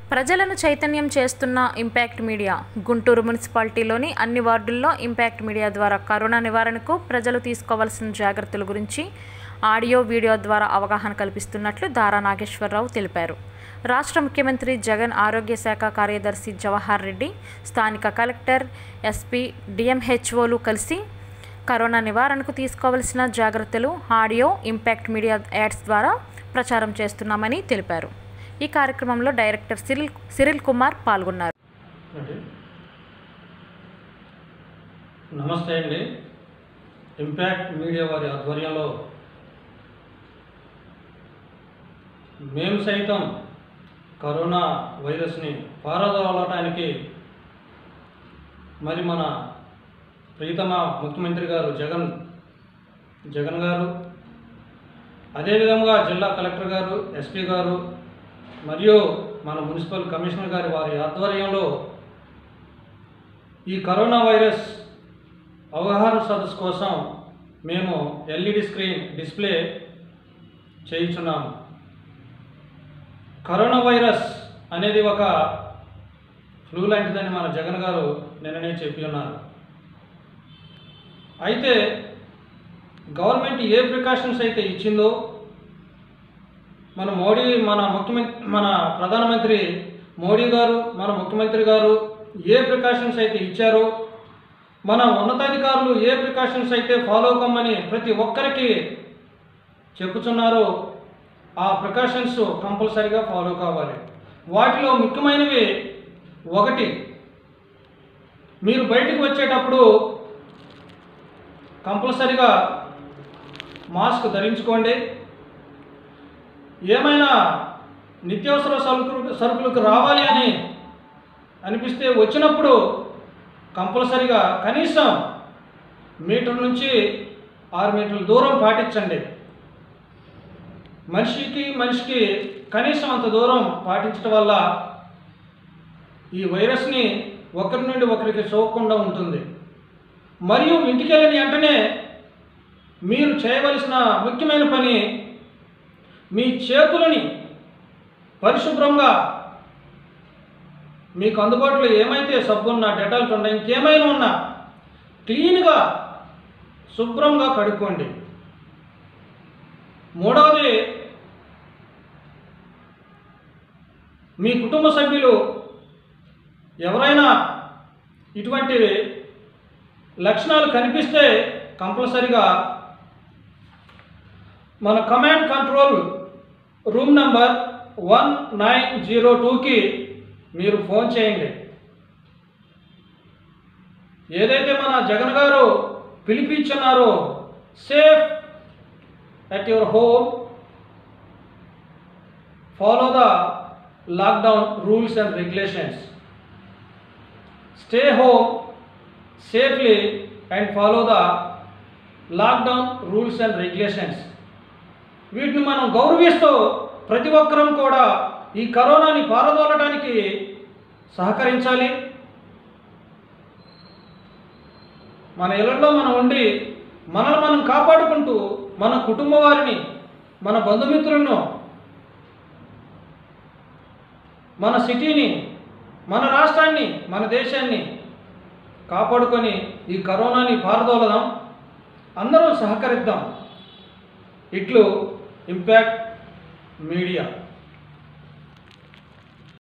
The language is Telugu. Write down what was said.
ప్రజలను చైతన్యం చేస్తున్న ఇంపాక్ట్ మీడియా గుంటూరు మున్సిపాలిటీలోని అన్ని వార్డుల్లో ఇంపాక్ట్ మీడియా ద్వారా కరోనా నివారణకు ప్రజలు తీసుకోవాల్సిన జాగ్రత్తల గురించి ఆడియో వీడియో ద్వారా అవగాహన కల్పిస్తున్నట్లు దారా నాగేశ్వరరావు తెలిపారు రాష్ట్ర ముఖ్యమంత్రి జగన్ ఆరోగ్య శాఖ కార్యదర్శి జవహర్ రెడ్డి స్థానిక కలెక్టర్ ఎస్పీ డిఎంహెచ్ఓలు కలిసి కరోనా నివారణకు తీసుకోవాల్సిన జాగ్రత్తలు ఆడియో ఇంపాక్ట్ మీడియా యాడ్స్ ద్వారా ప్రచారం చేస్తున్నామని తెలిపారు ఈ కార్యక్రమంలో డైరెక్టర్ సిరిల్ సిరిల్ కుమార్ పాల్గొన్నారు ఓకే. నమస్తే అండి ఇంపాక్ట్ మీడియా వారి ఆధ్వర్యంలో మేము సైతం కరోనా వైరస్ని పారదోలటానికి మరి మన ప్రీతమ ముఖ్యమంత్రి గారు జగన్ జగన్ గారు అదేవిధంగా జిల్లా కలెక్టర్ గారు ఎస్పీ గారు మరియు మన మున్సిపల్ కమిషనర్ గారి వారి ఆధ్వర్యంలో ఈ కరోనా వైరస్ అవగాహన సదస్సు కోసం మేము ఎల్ఈడి స్క్రీన్ డిస్ప్లే చేయించున్నాము కరోనా వైరస్ అనేది ఒక ఫ్లూ లాంటిదని మన జగన్ గారు నిన్ననే చెప్పి ఉన్నారు అయితే గవర్నమెంట్ ఏ ప్రికాషన్స్ అయితే ఇచ్చిందో మన మోడీ మన ముఖ్యమంత్రి మన ప్రధానమంత్రి మోడీ గారు మన ముఖ్యమంత్రి గారు ఏ ప్రికాషన్స్ అయితే ఇచ్చారో మన ఉన్నతాధికారులు ఏ ప్రికాషన్స్ అయితే ఫాలో కమ్మని ప్రతి ఒక్కరికి చెప్పుచున్నారో ఆ ప్రికాషన్స్ కంపల్సరీగా ఫాలో కావాలి వాటిలో ముఖ్యమైనవి ఒకటి మీరు బయటికి వచ్చేటప్పుడు కంపల్సరీగా మాస్క్ ధరించుకోండి ఏమైనా నిత్యావసర సరుకులు సరుకులకు రావాలి అని అనిపిస్తే వచ్చినప్పుడు కంపల్సరిగా కనీసం మీటర్ నుంచి ఆరు మీటర్ల దూరం పాటించండి మనిషికి మనిషికి కనీసం అంత దూరం పాటించడం వల్ల ఈ వైరస్ని ఒకరి నుండి ఒకరికి సోకకుండా ఉంటుంది మరియు ఇంటికి వెళ్ళిన వెంటనే మీరు చేయవలసిన ముఖ్యమైన పని మీ చేతులని పరిశుభ్రంగా మీకు అందుబాటులో ఏమైతే సబ్బు ఉన్నా డెటాల్స్ ఉన్నా ఇంకేమైనా ఉన్నా క్లీన్గా శుభ్రంగా కడుక్కోండి మూడవది మీ కుటుంబ సభ్యులు ఎవరైనా ఇటువంటి లక్షణాలు కనిపిస్తే కంపల్సరిగా మన command control room number one nine zero టూకి మీరు ఫోన్ చేయండి ఏదైతే మన జగన్ గారు పిలిపించున్నారో safe at your home follow the lockdown rules and regulations stay home safely and follow the lockdown rules and regulations వీటిని మనం గౌరవిస్తూ ప్రతి ఒక్కరం కూడా ఈ కరోనాని పారదోలడానికి సహకరించాలి మన ఇళ్లలో మనం ఉండి మనల్ని మనం కాపాడుకుంటూ మన కుటుంబ వారిని మన బంధుమిత్రులను మన సిటీని మన రాష్ట్రాన్ని మన దేశాన్ని కాపాడుకొని ఈ కరోనాని పారదోలదాం అందరూ సహకరిద్దాం ఇట్లు ఇంపాక్ట్ మీడియా